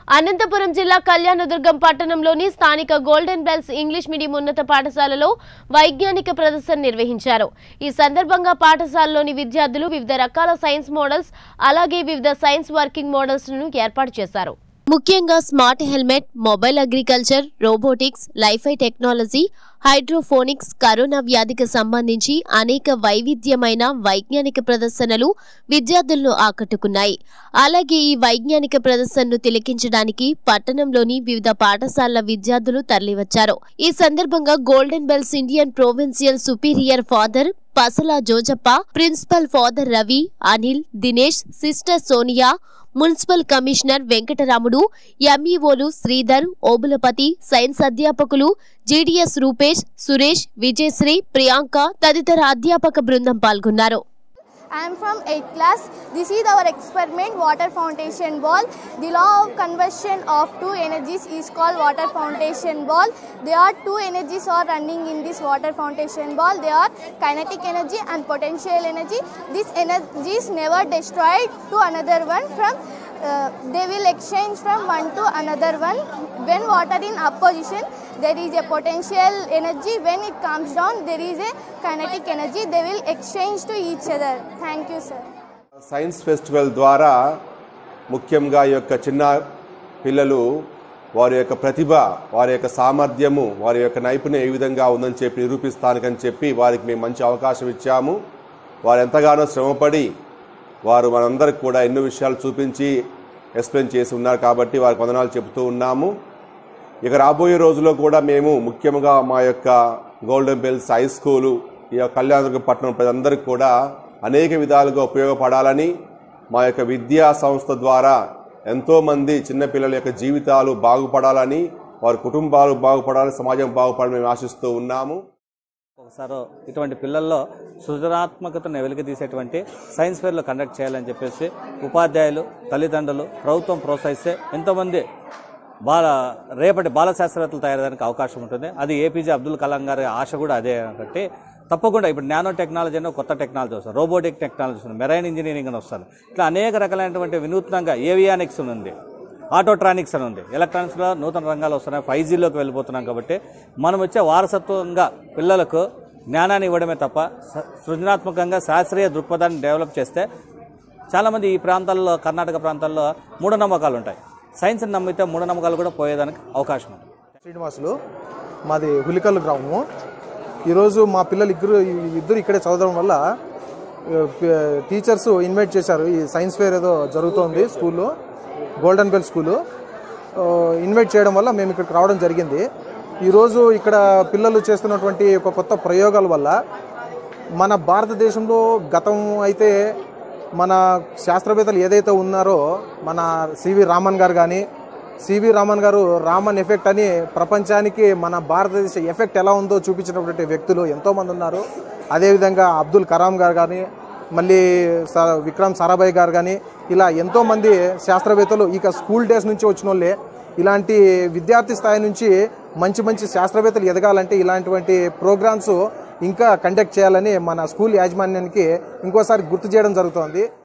అనంతపురం జిల్లా కళ్యాణదుర్గం పట్టణంలోని స్థానిక గోల్డెన్ బెల్స్ ఇంగ్లీష్ మీడియం ఉన్నత పాఠశాలలో వైజ్ఞానిక ప్రదర్శన నిర్వహించారు ఈ సందర్భంగా పాఠశాలలోని విద్యార్థులు వివిధ రకాల సైన్స్ మోడల్స్ అలాగే వివిధ సైన్స్ వర్కింగ్ మోడల్స్ ను ఏర్పాటు చేశారు ముఖ్యంగా smart helmet mobile agriculture robotics LiFi technology hydroponics corona వ్యాధికి సంబంధించి అనేక వైవిధ్యమైన వైజ్ఞానిక ప్రదర్శనలు విద్యార్థులను ఆకట్టుకున్నాయి అలాగే ఈ వైజ్ఞానిక ప్రదర్శనను తిలకించడానికి పట్టణంలోని వివిధ పాఠశాలల విద్యార్థులు తరలివచ్చారు ఈ సందర్భంగా Golden Bells Indian provincial superior father Pasala Jojappa principal father Ravi Anil Dinesh sister Sonia municipal commissioner Venkataramudu ఎంఈఓలు శ్రీధర్ ఓబులపతి సైన్స్ అధ్యాపకులు జీడీఎస్ రూపేష్ సురేష్ విజయశ్రీ ప్రియాంక తదితర అధ్యాపక బృందం పాల్గొన్నారు I am from 8th class. This is our experiment water fountain ball. The law of conversion of two energies is called water fountain ball. There are two energies are running in this water fountain ball. They are kinetic energy and potential energy. These energies never destroyed to another one from uh, they will exchange from one to another one. When water in opposition, there is a potential energy. When it comes down, there is a kinetic energy. They will exchange to each other. Thank you, sir. Science festival ద్వారా ముఖ్యంగా ఈ యొక్క చిన్న పిల్లలు వారి యొక్క ప్రతిభ వారి యొక్క సామర్థ్యము వారి యొక్క నైపుణ్యం ఏ విధంగా ఉందని చెప్పి నిరూపిస్తానికని చెప్పి వారికి మేము మంచి అవకాశం ఇచ్చాము వారు ఎంతగానో శ్రమపడి వారు మనందరికి కూడా ఎన్నో విషయాలు చూపించి ఎక్స్ప్లెయిన్ చేసి ఉన్నారు కాబట్టి వారికి వందనాలు చెబుతూ ఉన్నాము ఇక రాబోయే రోజుల్లో కూడా మేము ముఖ్యంగా మా యొక్క గోల్డెన్ బెల్స్ హై స్కూలు ఈ యొక్క కళ్యాణదుర్గం పట్టణం ప్రజలందరికీ కూడా అనేక విధాలుగా ఉపయోగపడాలని మా యొక్క విద్యా సంస్థ ద్వారా ఎంతోమంది చిన్నపిల్లల యొక్క జీవితాలు బాగుపడాలని వారి కుటుంబాలు బాగుపడాలని సమాజం బాగుపడాలని మేము ఆశిస్తూ ఉన్నాము ఒకసారి ఇటువంటి పిల్లల్లో సృజనాత్మకతను వెలికితీసేటువంటి సైన్స్ ఫేర్లు కండక్ట్ చేయాలని చెప్పేసి ఉపాధ్యాయులు తల్లిదండ్రులు ప్రభుత్వం ప్రోత్సహిస్తే ఎంతోమంది బాల రేపటి బాల శాస్త్రవేత్తలు తయారయ్యడానికి అవకాశం ఉంటుంది అది ఏపీజే అబ్దుల్ కలాం గారి ఆశ కూడా అదే కాబట్టి తప్పకుండా ఇప్పుడు నానో టెక్నాలజీ అని ఒక కొత్త టెక్నాలజీ వస్తుంది రోబోటిక్ టెక్నాలజీ వస్తుంది మెరైన్ ఇంజనీరింగ్ అని వస్తుంది ఇట్లా అనేక రకాలైనటువంటి వినూత్నంగా ఏవియానిక్స్ అని ఉంది ఆటోట్రానిక్స్ అని ఉంది ఎలక్ట్రానిక్స్లో నూతన రంగాలు వస్తున్నాయి ఫైవ్ జీలోకి వెళ్ళిపోతున్నాం కాబట్టి మనం వచ్చే వారసత్వంగా పిల్లలకు జ్ఞానాన్ని ఇవ్వడమే తప్ప స- సృజనాత్మకంగా శాస్త్రీయ దృక్పథాన్ని డెవలప్ చేస్తే చాలామంది ఈ ప్రాంతాల్లో కర్ణాటక ప్రాంతాల్లో మూఢనమ్మకాలు ఉంటాయి సైన్స్ని నమ్మితే మూఢనమ్మకాలు కూడా పోయేదానికి అవకాశం ఉంది శ్రీనివాసులు మాది హులికల్ గ్రామము ఈరోజు మా పిల్లలు ఇద్దరు ఇద్దరు ఇక్కడే చదవడం వల్ల ఆ, ప- టీచర్స్ ఇన్వైట్ చేశారు ఈ సైన్స్ ఫేర్ ఏదో జరుగుతోంది స్కూల్లో గోల్డెన్ బెల్ స్కూలు ఆ, ఇన్వైట్ చేయడం వల్ల మేము ఇక్కడికి రావడం జరిగింది ఈరోజు ఇక్కడ పిల్లలు చేస్తున్నటువంటి ఒక కొత్త ప్రయోగాల వల్ల మన భారతదేశంలో గతం అయితే మన శాస్త్రవేత్తలు ఏదైతే ఉన్నారో మన సివి రామన్ గారు కానీ సివి రామన్ గారు రామన్ ఎఫెక్ట్ అని ప్రపంచానికి మన భారతదేశ ఎఫెక్ట్ ఎలా ఉందో చూపించినటువంటి వ్యక్తులు ఎంతోమంది ఉన్నారు అదేవిధంగా అబ్దుల్ కలాం గారు కానీ మళ్ళీ స విక్రమ్ సారాభాయ్ గారు కానీ ఇలా ఎంతోమంది శాస్త్రవేత్తలు ఇక స్కూల్ డేస్ నుంచి వచ్చిన వాళ్ళే ఇలాంటి విద్యార్థి స్థాయి నుంచి మంచి మంచి శాస్త్రవేత్తలు ఎదగాలంటే ఇలాంటివంటి ప్రోగ్రామ్స్ ఇంకా కండక్ట్ చేయాలని మన స్కూల్ యాజమాన్యానికి ఇంకోసారి గుర్తు చేయడం జరుగుతోంది